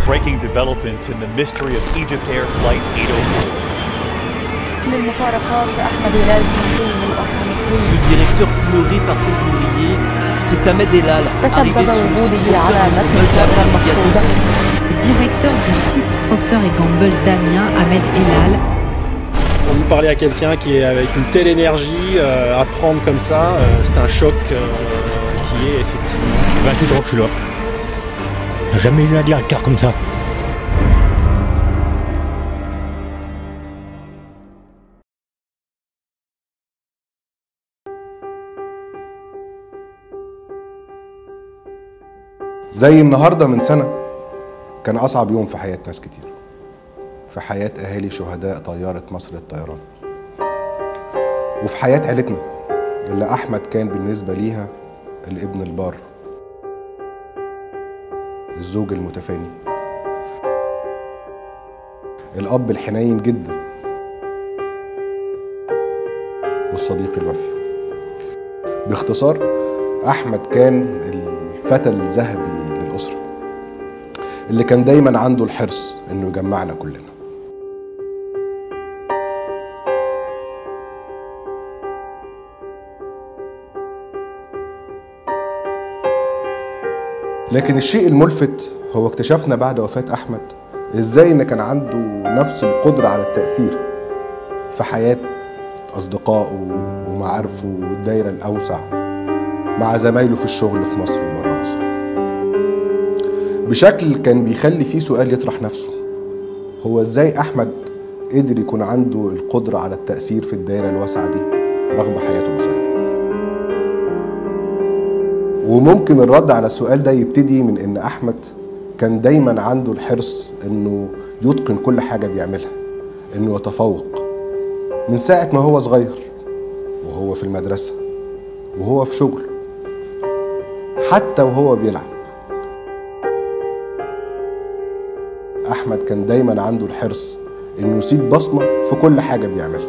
breaking developments in the mystery of Egypt Air Flight 804. للمفارقات أحمد هلال تونسي من أصل مصري Ce directeur pleuré par ses ouvriers, c'est Ahmed Elal, arrivé تسبب sur le site وجوده على Procter متن Gamble الكاميرا il y a deux المفقودة ans. Directeur du site Procter Gamble d'Amiens, Ahmed Elal, Quand vous parlez à quelqu'un qui est avec une telle énergie, euh, à prendre comme ça, euh, c'est un choc euh, qui est effectivement. 28 ans que je suis là. J'ai jamais eu un directeur comme ça. زي النهارده من سنة كان أصعب يوم في حياة ناس كتير في حياة أهالي شهداء طيارة مصر للطيران وفي حياة عيلتنا اللي أحمد كان بالنسبة ليها الابن البار الزوج المتفاني الأب الحنين جدا والصديق الوفي باختصار أحمد كان الفتى الذهبي للأسرة اللي كان دايما عنده الحرص إنه يجمعنا كلنا لكن الشيء الملفت هو اكتشفنا بعد وفاة أحمد إزاي إن كان عنده نفس القدرة على التأثير في حياة أصدقائه ومعارفه والدايرة الأوسع مع زمايله في الشغل في مصر وبره مصر بشكل كان بيخلي فيه سؤال يطرح نفسه هو ازاي احمد قدر يكون عنده القدرة على التأثير في الدائرة الواسعة دي رغم حياته القصيرة وممكن الرد على السؤال ده يبتدي من ان احمد كان دايما عنده الحرص انه يتقن كل حاجة بيعملها انه يتفوق من ساعة ما هو صغير وهو في المدرسة وهو في شغله حتى وهو بيلعب احمد كان دايما عنده الحرص انه يسيب بصمه في كل حاجه بيعملها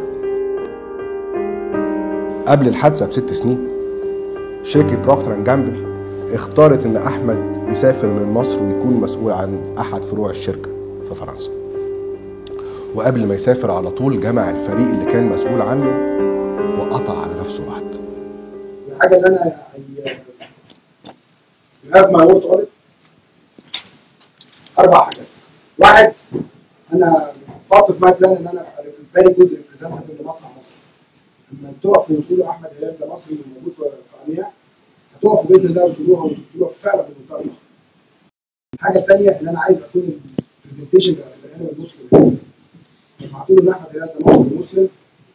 قبل الحادثه بست سنين شركه بروكتر اند جامبل اختارت ان احمد يسافر من مصر ويكون مسؤول عن احد فروع الشركه في فرنسا وقبل ما يسافر على طول جمع الفريق اللي كان مسؤول عنه وقطع على نفسه وعد الحاجه اللي انا هاف ماي وورد اوديت اربع حاجات واحد انا بارت اوف ماي بلان ان انا ابقى فيري جود ريبريزنتيف لمصنع مصر لما تقفوا وتقولوا احمد هلال ده مصري موجود في في امياء هتقفوا باذن الله وتقولوها وتقولوها فعلا بمنتهى الفخر الحاجه الثانيه ان انا عايز اكون البرزنتيشن بتاع البني ادم المسلم لما هتقولوا ان احمد هلال ده مصري مسلم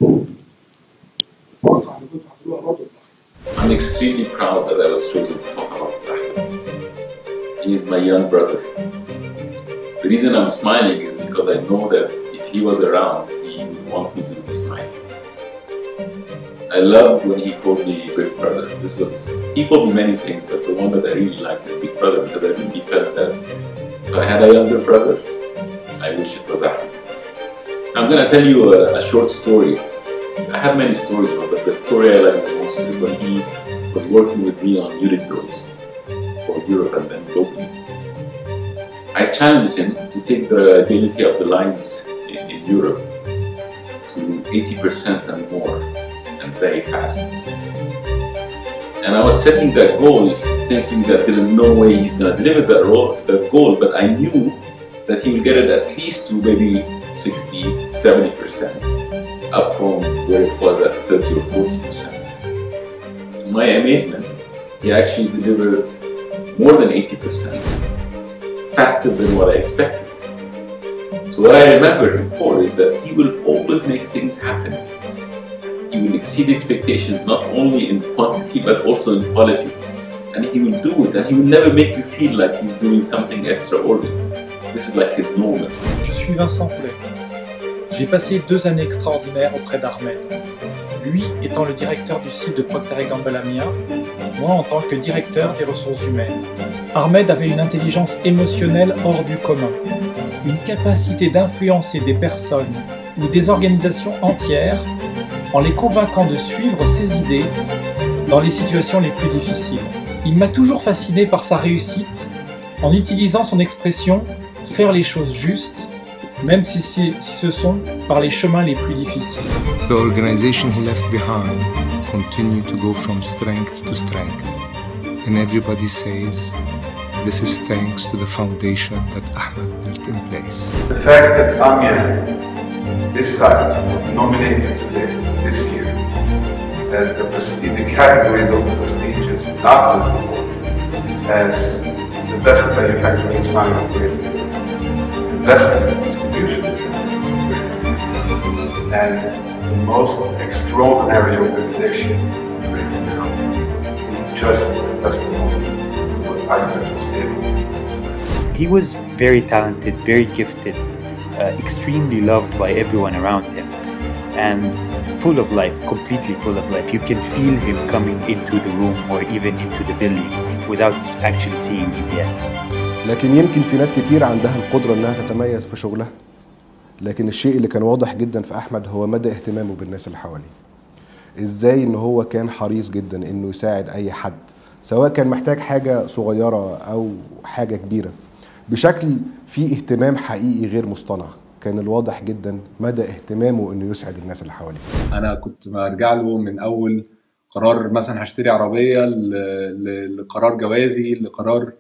اتوقع ان كنتوا هتقولوها برضه بفخر I'm extremely proud that I was chosen to talk about Ahmed. He is my young brother. The reason I'm smiling is because I know that if he was around, he would want me to be smiling. I loved when he called me Big Brother. This was he called me many things, but the one that I really liked is Big Brother because I really felt that if I had a younger brother, I wish it was Ahmed. I'm gonna tell you a, a short story. I have many stories, but the story I like the most is when he was working with me on unit dose for Europe and then globally. I challenged him to take the reliability of the lines in, in Europe to 80% and more and very fast. And I was setting that goal thinking that there is no way he's going to deliver that, ro- that goal, but I knew that he will get it at least to maybe 60, 70% up from where it was at 30 or 40%. To my amazement, he actually delivered more than 80%, faster than what I expected. So what I remember him for is that he will always make things happen. He will exceed expectations not only in quantity but also in quality. And he will do it and he will never make you feel like he's doing something extraordinary. This is like his normal. Je suis Vincent Poulet. J'ai passé deux années extraordinaires auprès d'Ahmed. Lui étant le directeur du site de Procter Gamble Amiens, moi en tant que directeur des ressources humaines. Ahmed avait une intelligence émotionnelle hors du commun, une capacité d'influencer des personnes ou des organisations entières en les convainquant de suivre ses idées dans les situations les plus difficiles. Il m'a toujours fasciné par sa réussite en utilisant son expression faire les choses justes, même si, si, si ce sont par les chemins les plus difficiles. The organization he left behind continued to go from strength to strength, and everybody says this is thanks to the foundation that Ahmed built in place. The fact that Amia decided to nominate today, this year, as the, in the categories of the prestigious Atlas Award, as the best manufacturing sign of Greater the best distribution center of Greater and the most extraordinary organization in Greater is just a testimony to what Ahmed was able to do. He was very talented, very gifted, uh, extremely loved by everyone around him, and full of life, completely full of life. You can feel him coming into the room or even into the building without actually seeing him yet. لكن يمكن في ناس كتير عندها القدرة انها تتميز في شغلها لكن الشيء اللي كان واضح جدا في احمد هو مدى اهتمامه بالناس اللي حواليه ازاي ان هو كان حريص جدا انه يساعد اي حد سواء كان محتاج حاجة صغيرة او حاجة كبيرة بشكل فيه اهتمام حقيقي غير مصطنع كان الواضح جدا مدى اهتمامه انه يسعد الناس اللي حواليه انا كنت برجع له من اول قرار مثلا هشتري عربيه لقرار جوازي لقرار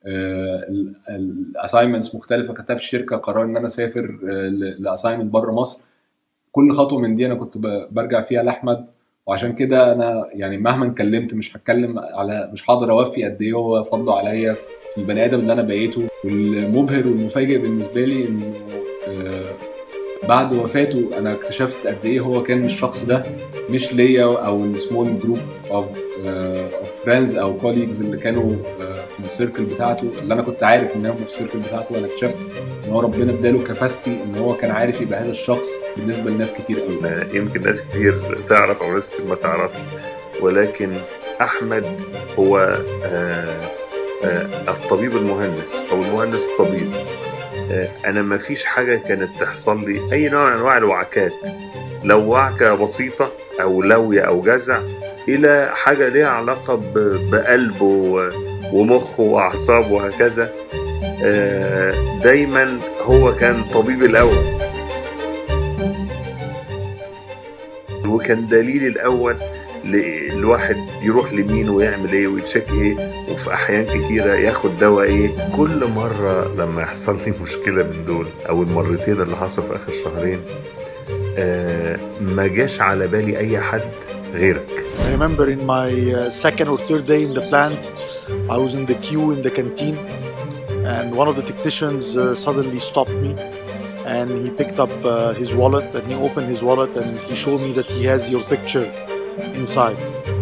الاساينمنتس مختلفه خدتها في الشركه قرار ان انا اسافر لاساينمنت بره مصر كل خطوه من دي انا كنت برجع فيها لاحمد وعشان كده انا يعني مهما اتكلمت مش هتكلم على مش هقدر اوفي قد ايه هو فضله عليا في البني ادم اللي انا بقيته والمبهر والمفاجئ بالنسبه لي انه بعد وفاته انا اكتشفت قد ايه هو كان الشخص ده مش ليا او السمول جروب اوف اوف فريندز او كوليجز اللي كانوا في السيركل بتاعته اللي انا كنت عارف ان هم في السيركل بتاعته انا اكتشفت ان هو ربنا اداله كاباسيتي ان هو كان عارف يبقى هذا الشخص بالنسبه لناس كتير قوي يمكن ناس كتير تعرف او ناس كتير ما تعرفش ولكن احمد هو آه آه الطبيب المهندس او المهندس الطبيب انا ما فيش حاجه كانت تحصل لي اي نوع من انواع الوعكات لو وعكه بسيطه او لويه او جزع الى حاجه ليها علاقه بقلبه ومخه واعصابه وهكذا دايما هو كان طبيب الاول وكان دليل الاول الواحد يروح لمين ويعمل ايه ويتشيك ايه وفي احيان كتيره ياخد دواء ايه كل مره لما يحصل لي مشكله من دول او المرتين اللي حصلوا في اخر شهرين آه ما جاش على بالي اي حد غيرك I remember in my uh, second or third day in the plant I was in the queue in the canteen and one of the technicians uh, suddenly stopped me and he picked up uh, his wallet and he opened his wallet and he showed me that he has your picture inside.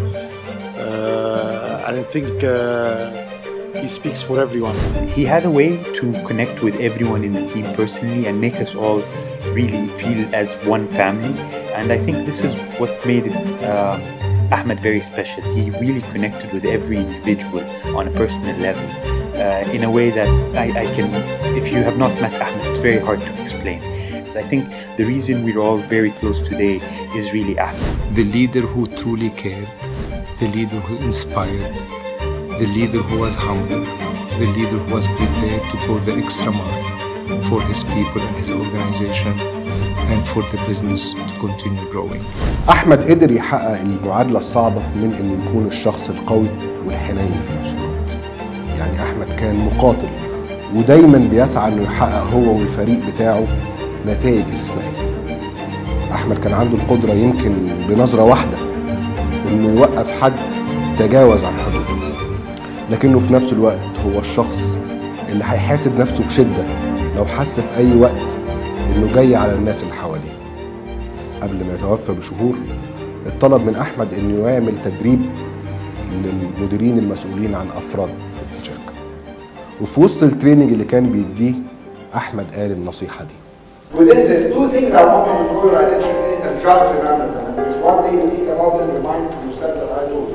Uh, and I think uh, he speaks for everyone. He had a way to connect with everyone in the team personally and make us all really feel as one family. And I think this is what made uh, Ahmed very special. He really connected with every individual on a personal level uh, in a way that I, I can, if you have not met Ahmed, it's very hard to explain. So I think the reason we're all very close today is really Ahmed. The leader who truly cared, the leader who inspired, the leader who was humble, the leader who was prepared to go the extra mile for his people and his organization and for the business to continue growing. احمد قدر يحقق المعادله الصعبه من انه يكون الشخص القوي والحنين في نفس الوقت يعني احمد كان مقاتل ودايما بيسعى انه يحقق هو والفريق بتاعه نتائج استثنائيه احمد كان عنده القدره يمكن بنظره واحده انه يوقف حد تجاوز عن حدوده لكنه في نفس الوقت هو الشخص اللي هيحاسب نفسه بشده لو حس في اي وقت انه جاي على الناس اللي حواليه قبل ما يتوفى بشهور اتطلب من احمد انه يعمل تدريب للمديرين المسؤولين عن افراد في الشركه وفي وسط التريننج اللي كان بيديه احمد قال النصيحه دي Within this, two things I want you to draw your attention in and just remember them. And if one day you think about them, remind yourself that I told you.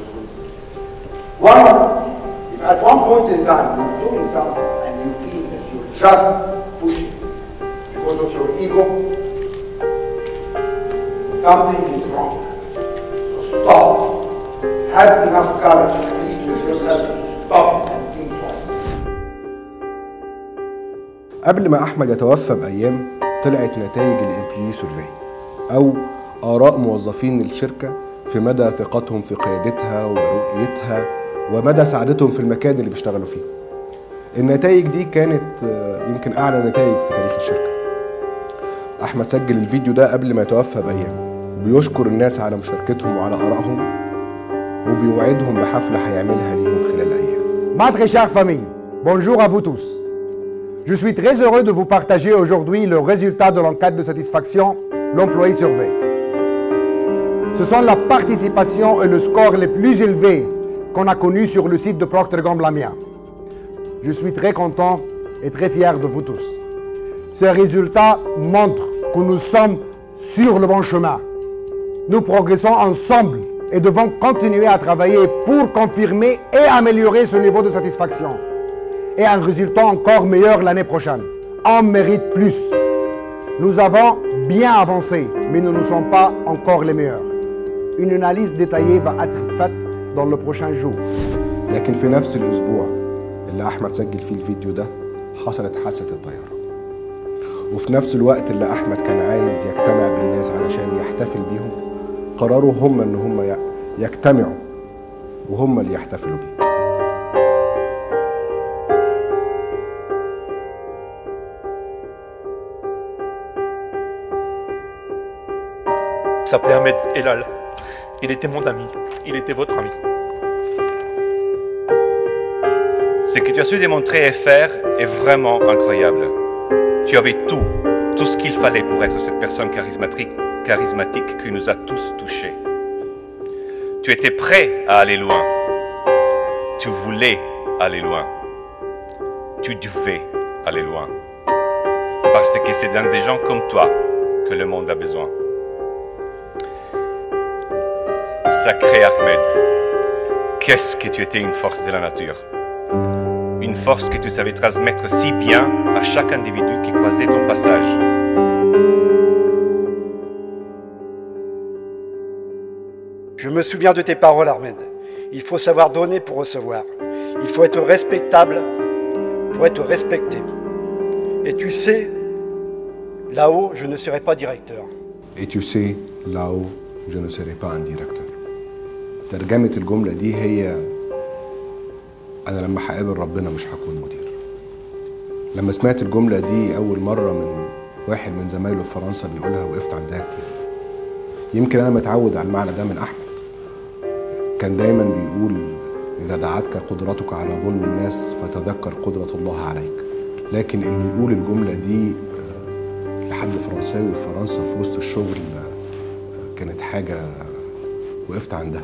One, if at one point in time you're doing something and you feel that you're just pushing because of your ego, something is wrong. So stop. Have enough courage, at least with yourself, to stop and think twice. قبل ما احمد يتوفى بايام طلعت نتائج الامبلوي سيرفي او اراء موظفين الشركه في مدى ثقتهم في قيادتها ورؤيتها ومدى سعادتهم في المكان اللي بيشتغلوا فيه النتائج دي كانت آه، يمكن اعلى نتائج في تاريخ الشركه احمد سجل الفيديو ده قبل ما يتوفى بايام بيشكر الناس على مشاركتهم وعلى ارائهم وبيوعدهم بحفله هيعملها ليهم خلال ايام Ma très chère famille, bonjour à vous tous. Je suis très heureux de vous partager aujourd'hui le résultat de l'enquête de satisfaction, l'employé surveille. Ce sont la participation et le score les plus élevés qu'on a connus sur le site de Procter Gamble Amiens. Je suis très content et très fier de vous tous. Ces résultats montrent que nous sommes sur le bon chemin. Nous progressons ensemble et devons continuer à travailler pour confirmer et améliorer ce niveau de satisfaction. Et un résultat encore meilleur l'année prochaine. On mérite plus. Nous avons bien avancé, mais nous ne sommes pas encore les meilleurs. Une analyse détaillée va être faite dans le prochain jour. لكن في نفس الاسبوع اللي احمد سجل فيه الفيديو ده حصلت حادثه الطياره وفي نفس الوقت اللي احمد كان عايز يجتمع بالناس علشان يحتفل بيهم قرروا هم ان هم ي- يجتمعوا وهم اللي يحتفلوا بيه Il s'appelait Ahmed Elal. Il était mon ami. Il était votre ami. Ce que tu as su démontrer et faire est vraiment incroyable. Tu avais tout, tout ce qu'il fallait pour être cette personne charismatique, charismatique qui nous a tous touchés. Tu étais prêt à aller loin. Tu voulais aller loin. Tu devais aller loin. Parce que c'est dans des gens comme toi que le monde a besoin. Sacré Ahmed, qu'est-ce que tu étais une force de la nature. Une force que tu savais transmettre si bien à chaque individu qui croisait ton passage. Je me souviens de tes paroles, Ahmed. Il faut savoir donner pour recevoir. Il faut être respectable pour être respecté. Et tu sais, là-haut, je ne serai pas directeur. Et tu sais, là-haut, je ne serai pas un directeur. ترجمة الجملة دي هي أنا لما هقابل ربنا مش هكون مدير. لما سمعت الجملة دي أول مرة من واحد من زمايله في فرنسا بيقولها وقفت عندها كتير. يمكن أنا متعود على المعنى ده من أحمد. كان دايما بيقول إذا دعتك قدرتك على ظلم الناس فتذكر قدرة الله عليك. لكن إنه يقول الجملة دي آه، لحد فرنساوي في فرنسا في وسط الشغل آه، كانت حاجة وقفت عندها.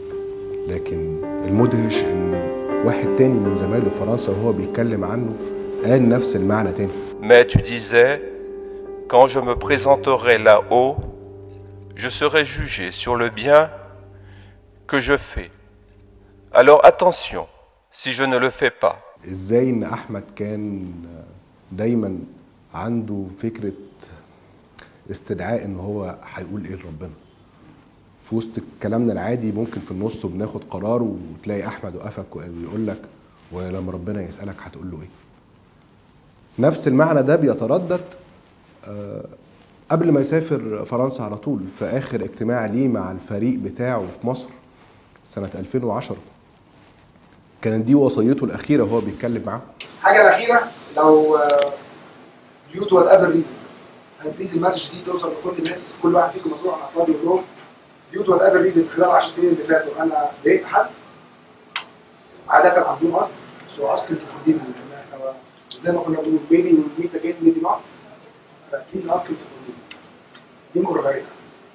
لكن المدهش ان واحد تاني من زمايله في فرنسا وهو بيتكلم عنه قال نفس المعنى تاني Mais tu disais, quand je me présenterai là-haut, je serai jugé sur le bien que je fais. Alors attention, si je ne le fais pas. ازاي ان احمد كان دايما عنده فكره استدعاء ان هو هيقول ايه لربنا في وسط كلامنا العادي ممكن في النص بناخد قرار وتلاقي احمد وقفك ويقول لك ولما ربنا يسالك هتقول له ايه نفس المعنى ده بيتردد آه، قبل ما يسافر فرنسا على طول في اخر اجتماع ليه مع الفريق بتاعه في مصر سنه 2010 كانت دي وصيته الاخيره وهو بيتكلم معاهم الحاجه الاخيره لو ديو تو وات ايفر ريزن بليز المسج دي توصل لكل الناس كل واحد فيكم مسؤول عن افراد يقول لهم ديو تو وات ايفر ريزن خلال 10 سنين اللي فاتوا انا ضايقت حد عاده عن دون قصد سو اسك تو فورجيف زي ما كنا بنقول maybe we'll meet again maybe not فبليز اسك تو فورجيف دي مرغيه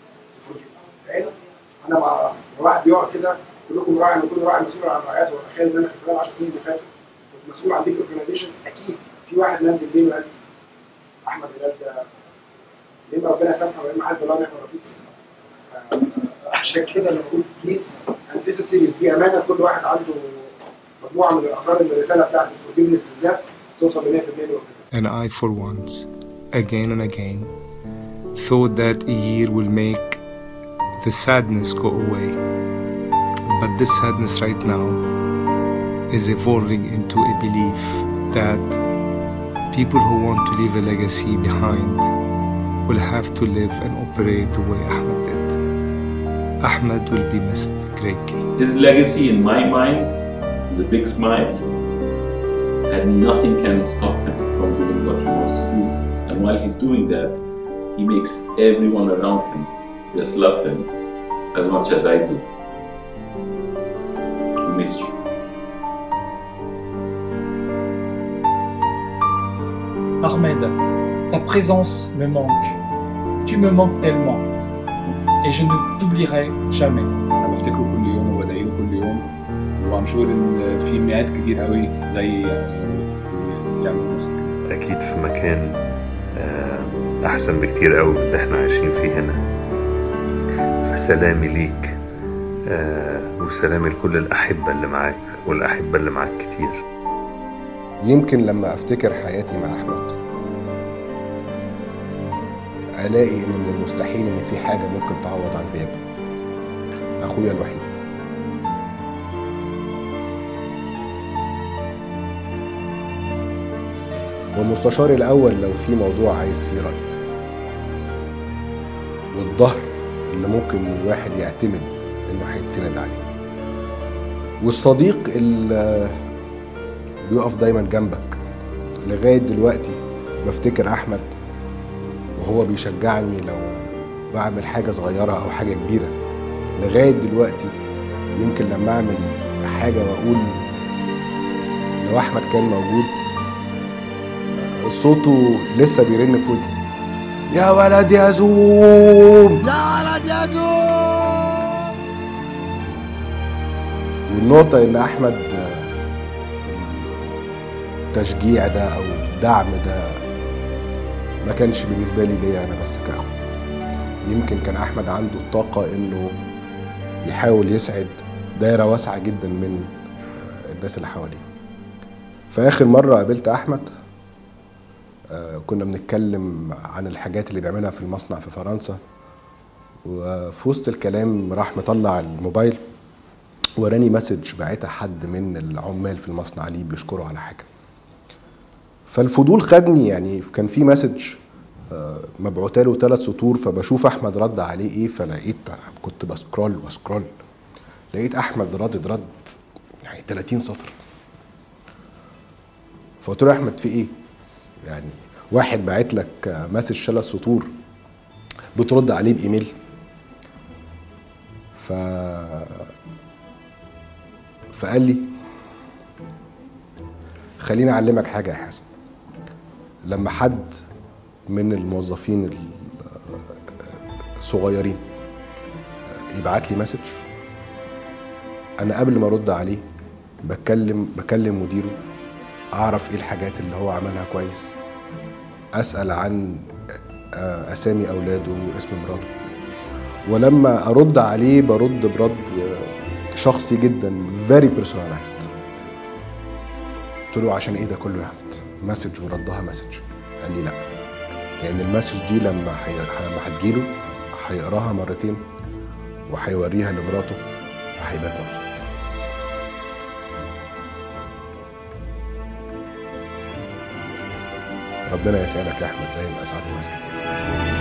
لان انا مع واحد بيقعد كده كلكم راعي وكل راعي مسؤول عن رعايته واتخيل ان انا في خلال 10 سنين اللي فاتوا كنت مسؤول عن بيج اورجنايزيشنز اكيد في واحد لم بالليل وقال احمد هلال ده يا اما ربنا يسامحه يا اما حد الله يحمي ربيك عشان كده انا بقول بليز اند ذيس سيريس دي امانه كل واحد عنده مجموعه من الافراد ان الرساله بتاعت الفورجيفنس بالذات توصل ل 100% من And I, for once, again and again, thought that a year will make the sadness go away. But this sadness right now is evolving into a belief that People who want to leave a legacy behind will have to live and operate the way Ahmed did. Ahmed will be missed greatly. His legacy, in my mind, is a big smile, and nothing can stop him from doing what he wants to do. And while he's doing that, he makes everyone around him just love him as much as I do. We miss you. Ahmed, ta présence me manque. Tu me manques tellement. Et je ne t'oublierai jamais. انا بفتكره كل يوم وبدعي له كل يوم وام شور ان في مئات كتير قوي زي بيعملوا نفس الكلام. أكيد في مكان آه، أحسن بكتير قوي من اللي إحنا عايشين فيه هنا فسلامي ليك آه، وسلامي لكل الأحبة اللي معاك والأحبة اللي معاك كتير يمكن لما افتكر حياتي مع احمد الاقي ان من المستحيل ان في حاجه ممكن تعوض عن غيابه اخويا الوحيد والمستشار الاول لو في موضوع عايز فيه راي والظهر اللي ممكن الواحد يعتمد انه هيتسند عليه والصديق اللي بيقف دايما جنبك لغايه دلوقتي بفتكر احمد وهو بيشجعني لو بعمل حاجه صغيره او حاجه كبيره لغايه دلوقتي يمكن لما اعمل حاجه واقول لو احمد كان موجود صوته لسه بيرن في ودني يا ولد يا زوم يا ولد يا زوم والنقطة إن أحمد التشجيع ده أو الدعم ده ما كانش بالنسبة لي ليا أنا بس كأخو يمكن كان أحمد عنده الطاقة إنه يحاول يسعد دايرة واسعة جدا من الناس اللي حواليه فآخر مرة قابلت أحمد آه، كنا بنتكلم عن الحاجات اللي بيعملها في المصنع في فرنسا وفي وسط الكلام راح مطلع الموبايل وراني مسج بعتها حد من العمال في المصنع ليه بيشكره على حاجه فالفضول خدني يعني كان في مسج آه، مبعوته له ثلاث سطور فبشوف احمد رد عليه ايه فلقيت كنت بسكرول وسكرول لقيت احمد رد رد يعني 30 سطر فقلت له يا احمد في ايه؟ يعني واحد باعت لك مسج ثلاث سطور بترد عليه بايميل ف فقال لي خليني اعلمك حاجه يا حازم لما حد من الموظفين الصغيرين يبعت لي مسج انا قبل ما ارد عليه بتكلم بكلم مديره اعرف ايه الحاجات اللي هو عملها كويس اسال عن اسامي اولاده واسم مراته ولما ارد عليه برد برد شخصي جدا very personalized قلت له عشان ايه ده كله يا احمد مسج وردها مسج قال لي لا لان المسج دي لما حي... لما هتجيله هيقراها مرتين وهيوريها لمراته وهيبقى مبسوط ربنا يسعدك يا احمد زي ما اسعدت ناس كتير